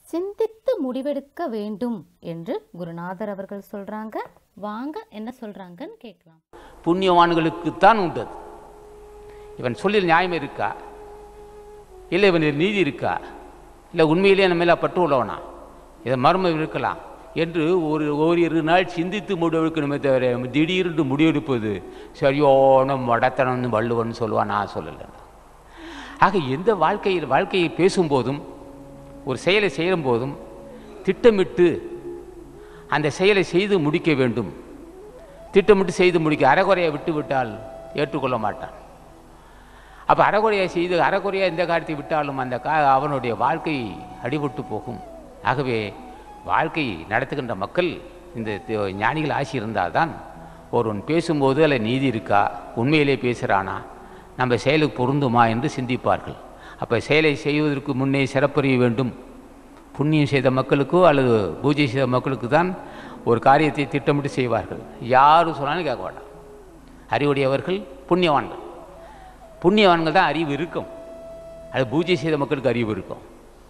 சிந்தித்து முடிவெடுக்க வேண்டும் என்று குருநாதர் அவர்கள் சொல்றாங்க வாங்க என்ன சொல்றாங்கன்னு கேட்கலாம் புண்ணியவான்களுக்குத்தான் உண்டு அது இவன் சொல்லி நியாயம் இருக்கா இல்லை இவன் நீதி இருக்கா இல்லை உண்மையிலேயே நம்ம மேலே பட்டு உள்ளவனா இதை மர்மம் இருக்கலாம் என்று ஒரு ஓரிரு நாள் சிந்தித்து முடிவெடுக்கணுமே தவிர திடீர்னு முடிவெடுப்பது சரியான மடத்தனம்னு வள்ளுவன் சொல்லுவான் நான் சொல்லலை ஆக எந்த வாழ்க்கையில் வாழ்க்கையை பேசும்போதும் ஒரு செயலை செய்யும் போதும் திட்டமிட்டு அந்த செயலை செய்து முடிக்க வேண்டும் திட்டமிட்டு செய்து முடிக்க அறகுறையை விட்டு விட்டால் ஏற்றுக்கொள்ள மாட்டான் அப்போ அறகுறையை செய்து அறகுறையாக எந்த காரியத்தை விட்டாலும் அந்த கா அவனுடைய வாழ்க்கை அடிபட்டு போகும் ஆகவே வாழ்க்கை நடத்துகின்ற மக்கள் இந்த தி- ஞானிகள் ஆசி இருந்தால்தான் ஒருவன் பேசும்போது அதில் நீதி இருக்கா உண்மையிலே பேசுகிறானா நம்ம செயலுக்கு பொருந்துமா என்று சிந்திப்பார்கள் அப்போ செயலை செய்வதற்கு முன்னே சிறப்பறிய வேண்டும் புண்ணியம் செய்த மக்களுக்கோ அல்லது பூஜை செய்த மக்களுக்கு தான் ஒரு காரியத்தை திட்டமிட்டு செய்வார்கள் யாரும் சொன்னாலும் கேட்க மாட்டான் அறிவுடையவர்கள் புண்ணியவான்கள் புண்ணியவான்கள் தான் அறிவு இருக்கும் அது பூஜை செய்த மக்களுக்கு அறிவு இருக்கும்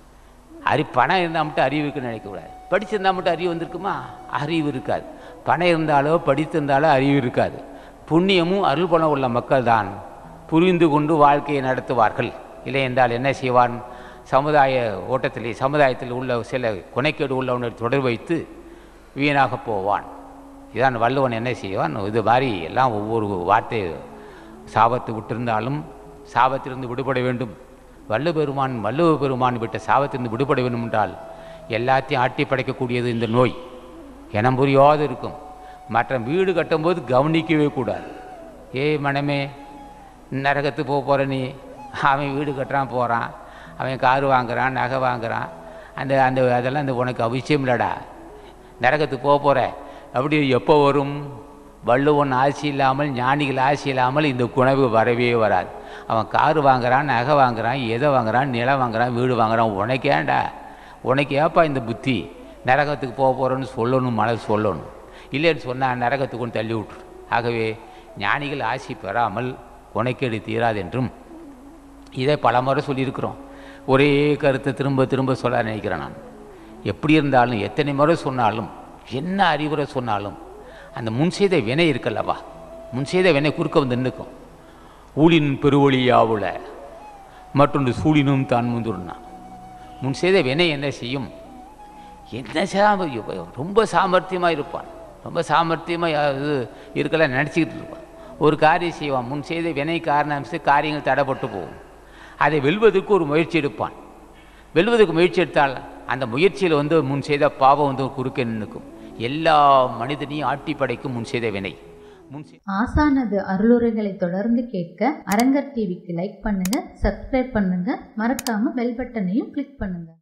அறி பணம் இருந்தால் மட்டும் அறிவு இருக்குன்னு நினைக்கக்கூடாது படிச்சிருந்தால் மட்டும் அறிவு வந்திருக்குமா அறிவு இருக்காது பணம் இருந்தாலோ படித்திருந்தாலோ அறிவு இருக்காது புண்ணியமும் அருள் பணம் உள்ள மக்கள் தான் புரிந்து கொண்டு வாழ்க்கையை நடத்துவார்கள் இல்லை என்றால் என்ன செய்வான் சமுதாய ஓட்டத்திலே சமுதாயத்தில் உள்ள சில குணைக்கேடு உள்ளவனை தொடர் வைத்து வீணாக போவான் இதான் வள்ளுவன் என்ன செய்வான் இது மாதிரி எல்லாம் ஒவ்வொரு வார்த்தை சாபத்து விட்டிருந்தாலும் சாபத்திலிருந்து விடுபட வேண்டும் வள்ளுவ பெருமான் வள்ளுவ பெருமான் விட்ட சாபத்திலிருந்து விடுபட வேண்டும் என்றால் எல்லாத்தையும் ஆட்டி படைக்கக்கூடியது இந்த நோய் இனம் புரியாது இருக்கும் மற்ற வீடு கட்டும்போது கவனிக்கவே கூடாது ஏய் மனமே நரகத்து போக போகிற நீ அவன் வீடு கட்டுறான் போகிறான் அவன் கார் வாங்குறான் நகை வாங்குறான் அந்த அந்த அதெல்லாம் அந்த உனக்கு அவசியம் இல்லைடா நரகத்துக்கு போக போகிற அப்படி எப்போ வரும் வள்ளுவன் ஆசி இல்லாமல் ஞானிகள் ஆசி இல்லாமல் இந்த குணவு வரவே வராது அவன் கார் வாங்குறான் நகை வாங்குறான் எதை வாங்குறான் நிலம் வாங்குறான் வீடு வாங்குறான் உனக்கேண்டா உனக்கு ஏப்பா இந்த புத்தி நரகத்துக்கு போக போகிறோன்னு சொல்லணும் மனது சொல்லணும் இல்லைன்னு சொன்னால் நரகத்துக்கு கொண்டு தள்ளி விட்டுரு ஆகவே ஞானிகள் ஆசி பெறாமல் குணைக்கேடு தீராது என்றும் இதை பலமுறை சொல்லியிருக்கிறோம் ஒரே கருத்தை திரும்ப திரும்ப சொல்ல நினைக்கிறேன் நான் எப்படி இருந்தாலும் எத்தனை முறை சொன்னாலும் என்ன அறிவுரை சொன்னாலும் அந்த முன் செய்த வினை இருக்கல்லவா முன் செய்த வினை குறுக்க வந்து நிற்கும் ஊழின் பெருவழியாவுல மற்றொன்று சூழினும் தான் முந்துருனா முன் செய்த வினை என்ன செய்யும் என்ன சாம ரொம்ப சாமர்த்தியமாக இருப்பான் ரொம்ப சாமர்த்தியமாக இது இருக்கலாம் நினச்சிக்கிட்டு இருப்பான் ஒரு காரியம் செய்வான் முன் செய்த வினை காரணம் காரியங்கள் தடைப்பட்டு போகும் அதை வெல்வதற்கு ஒரு முயற்சி எடுப்பான் வெல்வதற்கு முயற்சி எடுத்தால் அந்த முயற்சியில் வந்து முன் செய்த பாவம் வந்து குறுக்கே நின்றுக்கும் எல்லா மனிதனையும் ஆட்டி படைக்கும் முன் செய்த வினை முன் செய்- ஆசானது அருளுரைகளை தொடர்ந்து கேட்க அரங்கர் டிவிக்கு லைக் பண்ணுங்க சப்ஸ்கிரைப் பண்ணுங்க மறக்காம பெல் பட்டனையும் கிளிக் பண்ணுங்க